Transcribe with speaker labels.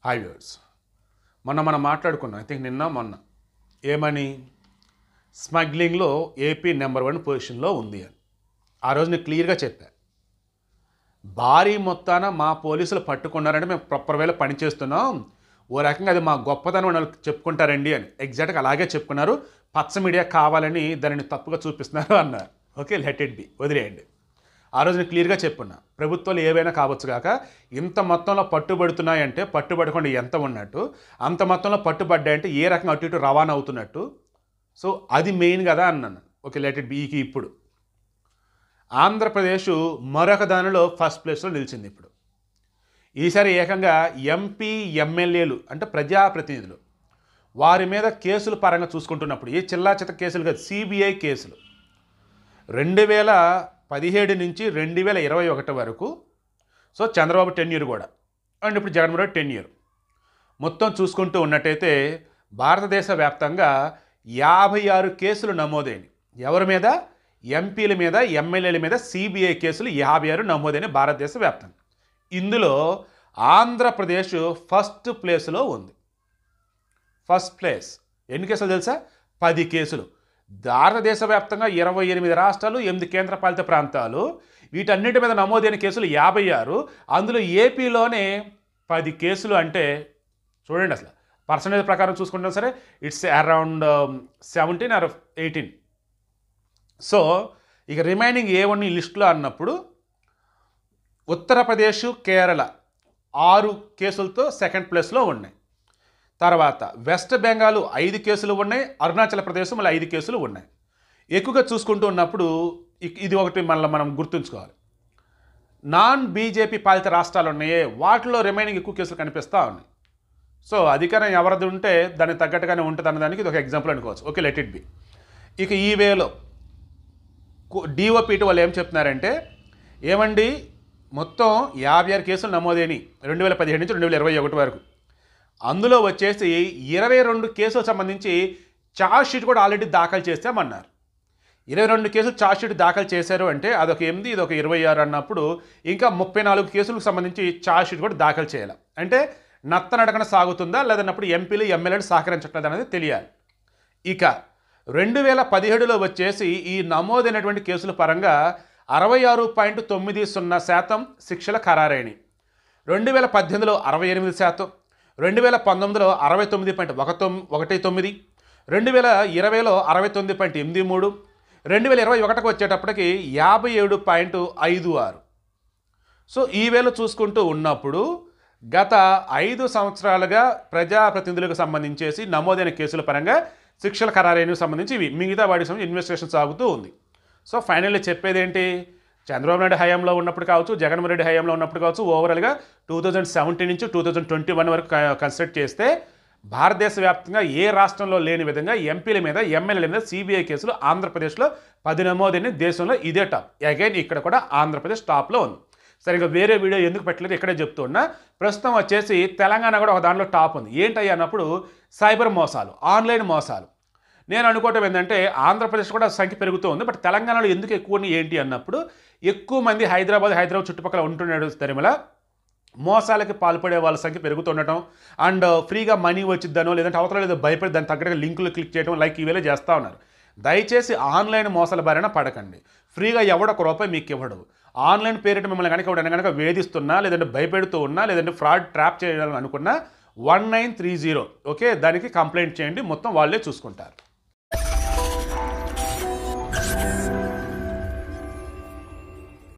Speaker 1: hi viewers మొన్న మనం మాట్లాడుకున్నాం ఐ థింక్ నిన్న మొన్న ఏమని స్మగ్లింగ్లో ఏపీ నెంబర్ వన్ పొజిషన్లో ఉంది అని ఆ రోజు నేను క్లియర్గా చెప్పా భారీ మొత్తాన మా పోలీసులు పట్టుకున్నారంటే మేము ప్రాపర్ వేలో పనిచేస్తున్నాం ఓ రకంగా అది మా గొప్పతనం అని వాళ్ళు చెప్పుకుంటారండి అని ఎగ్జాక్ట్గా అలాగే చెప్పుకున్నారు పచ్చ మీడియా కావాలని దానిని తప్పుగా చూపిస్తున్నారు అన్నారు ఓకే లెట్ ఇట్ బి వదిలేయండి ఆ రోజు నేను క్లియర్గా చెప్పున్నా ప్రభుత్వాలు ఏవైనా కావచ్చు కాక ఇంత మొత్తంలో పట్టుబడుతున్నాయంటే పట్టుబడకుండా ఎంత ఉన్నట్టు అంత మొత్తంలో పట్టుబడ్డాయంటే ఏ రకంగా అటు ఇటు రవాణా అవుతున్నట్టు సో అది మెయిన్ కదా అన్నాను ఓకే లెట్ ఇట్ బీకి ఇప్పుడు ఆంధ్రప్రదేశ్ మరొక దానిలో ఫస్ట్ ప్లేస్లో నిలిచింది ఇప్పుడు ఈసారి ఏకంగా ఎంపీ ఎమ్మెల్యేలు అంటే ప్రజాప్రతినిధులు వారి మీద కేసులు పరంగా చూసుకుంటున్నప్పుడు ఏ చిల్లా చిత్త కేసులు కాదు సిబిఐ కేసులు రెండు వేల పదిహేడు నుంచి రెండు వేల ఇరవై ఒకటి వరకు సో చంద్రబాబు టెన్ ఇయర్ కూడా అండ్ ఇప్పుడు జగన్మోహన్ రెడ్డి టెన్ ఇయర్ మొత్తం చూసుకుంటూ ఉన్నట్టయితే భారతదేశ వ్యాప్తంగా యాభై ఆరు కేసులు నమోదైనవి ఎవరి మీద ఎంపీల మీద ఎమ్మెల్యేల మీద సిబిఐ కేసులు యాభై ఆరు నమోదైన భారతదేశ వ్యాప్తంగా ఇందులో ఆంధ్రప్రదేశ్ ఫస్ట్ ప్లేస్లో ఉంది ఫస్ట్ ప్లేస్ ఎన్ని కేసులు తెలుసా పది కేసులు భారతదేశ వ్యాప్తంగా ఇరవై ఎనిమిది రాష్ట్రాలు ఎనిమిది కేంద్రపాలిత ప్రాంతాలు వీటన్నిటి మీద నమోదైన కేసులు యాభై ఆరు అందులో ఏపీలోనే పది కేసులు అంటే చూడండి అసలు పర్సంటేజ్ ప్రకారం చూసుకుంటాం సరే it's around seventeen or eighteen so ఇక రిమైనింగ్ ఏ వన్ ఈ లిస్టులో అన్నప్పుడు ఉత్తరప్రదేశ్ కేరళ ఆరు కేసులతో సెకండ్ ప్లేస్లో ఉన్నాయి తర్వాత వెస్ట్ బెంగాల్ ఐదు కేసులు ఉన్నాయి అరుణాచల్ ప్రదేశ్ మళ్ళీ ఐదు కేసులు ఉన్నాయి ఎక్కువగా చూసుకుంటూ ఉన్నప్పుడు ఇక్- ఇది ఒకటి మళ్ళీ మనం గుర్తుంచుకోవాలి నాన్ బీజేపీ పాలిత రాష్ట్రాలు ఉన్నాయే వాటిలో రిమైనింగ్ ఎక్కువ కేసులు కనిపిస్తూ ఉన్నాయి సో అధికారం ఎవరిది ఉంటే దానికి తగ్గట్టుగానే ఉంటుంది అన్నదానికి ఇది ఒక ఎగ్జాంపుల్ అనుకోవచ్చు ఓకే లెట్ ఇట్ బి ఇక ఈ వేలో డిఓపిటి వాళ్ళు ఏం చెప్తున్నారంటే ఏమండి మొత్తం యాభై ఆరు కేసులు నమోదైనవి రెండు వేల పదిహేడు నుంచి రెండు వేల ఇరవై ఒకటి వరకు అందులో వచ్చేసి ఇరవై రెండు కేసులకు సంబంధించి ఛార్జ్ షీట్ కూడా ఆల్రెడీ దాఖలు చేస్తామన్నారు ఇరవై రెండు కేసులు ఛార్జ్ షీట్ దాఖలు చేశారు అంటే అదొక ఎనిమిది ఇదొక ఇరవై ఆరు అన్నప్పుడు ఇంకా ముప్పై నాలుగు కేసులకు సంబంధించి ఛార్జ్ షీట్ కూడా దాఖలు చేయాలి అంటే నత్తనడకన సాగుతుందా లేదన్నప్పుడు ఎంపీలు ఎమ్మెల్యేలు సహకరించట్లేదు అనేది తెలియాలి ఇక రెండు వేల పదిహేడులో వచ్చేసి ఈ నమోదైనటువంటి కేసుల పరంగా అరవై ఆరు పాయింట్ తొమ్మిది సున్నా శాతం శిక్షల ఖరారైనవి రెండు వేల పద్దెనిమిదిలో అరవై ఎనిమిది శాతం రెండు వేల పంతొమ్మిదిలో అరవై తొమ్మిది పాయింట్ ఒక తొమ్ ఒకటి తొమ్మిది రెండు వేల ఇరవైలో అరవై తొమ్మిది పాయింట్ ఎనిమిది మూడు రెండు వేల ఇరవై ఒకటికి వచ్చేటప్పటికి యాభై ఏడు పాయింట్ ఐదు ఆరు సో ఈ వేళ చూసుకుంటూ ఉన్నప్పుడు గత ఐదు సంవత్సరాలుగా ప్రజాప్రతినిధులకు సంబంధించేసి నమోదైన కేసుల పరంగా శిక్షల ఖరారైనవి సంబంధించి ఇవి మిగతా వాటికి సంబంధించి ఇన్వెస్టిగేషన్ సాగుతూ ఉంది సో ఫైనల్లీ చెప్పేది ఏంటి చంద్రబాబు నాయుడు హయాంలో ఉన్నప్పుడు కావచ్చు జగన్మోహన్ రెడ్డి హయాంలో ఉన్నప్పుడు కావచ్చు ఓవరాల్గా టూ థౌజండ్ సెవెంటీన్ నుంచి టూ థౌజండ్ ట్వంటీ వన్ వరకు కన్సిడర్ చేస్తే భారతదేశ వ్యాప్తంగా ఏ రాష్ట్రంలో లేని విధంగా ఎంపీల మీద ఎమ్మెల్యేల మీద సిబిఐ కేసులు ఆంధ్రప్రదేశ్లో పది నమోదైన దేశంలో ఇదే టాప్ అగైన్ ఇక్కడ కూడా ఆంధ్రప్రదేశ్ టాప్లో ఉంది సరే ఇంకా వేరే వీడియో ఎందుకు పెట్టలేదు ఇక్కడే చెప్తున్నా ప్రస్తుతం వచ్చేసి తెలంగాణ కూడా ఒక దాంట్లో టాప్ ఉంది ఏంటయ్యా అన్నప్పుడు సైబర్ మోసాలు ఆన్లైన్ మోసాలు నేను అనుకోవటం ఏంటంటే ఆంధ్రప్రదేశ్ కూడా సంఖ్య పెరుగుతూ ఉంది బట్ తెలంగాణలో ఎందుకు ఎక్కువ ఉన్నాయి ఏంటి అన్నప్పుడు ఎక్కువ మంది హైదరాబాద్ హైదరాబాద్ చుట్టుపక్కల ఉంటున్నాడు తరిమల మోసాలకి పాల్పడే వాళ్ళ సంఖ్య పెరుగుతుండటం అండ్ ఫ్రీగా మనీ వచ్చిద్దనో లేదంటే అవతల లేదో భయపడి దాని తగ్గట్టుగా లింకులు క్లిక్ చేయడం లైక్ ఇవేలే చేస్తూ ఉన్నారు దయచేసి ఆన్లైన్ మోసాల బారిన పడకండి ఫ్రీగా ఎవడొక రూపాయి మీకు ఇవ్వడు ఆన్లైన్ పేరిట మిమ్మల్ని కనుక ఎవడైనా కనుక వేధిస్తున్నా లేదంటే భయపెడుతూ ఉన్నా లేదంటే ఫ్రాడ్ ట్రాప్ చేయాలని అనుకున్నా one nine three zero okay దానికి కంప్లైంట్ చేయండి మొత్తం వాళ్ళే చూసుకుంటారు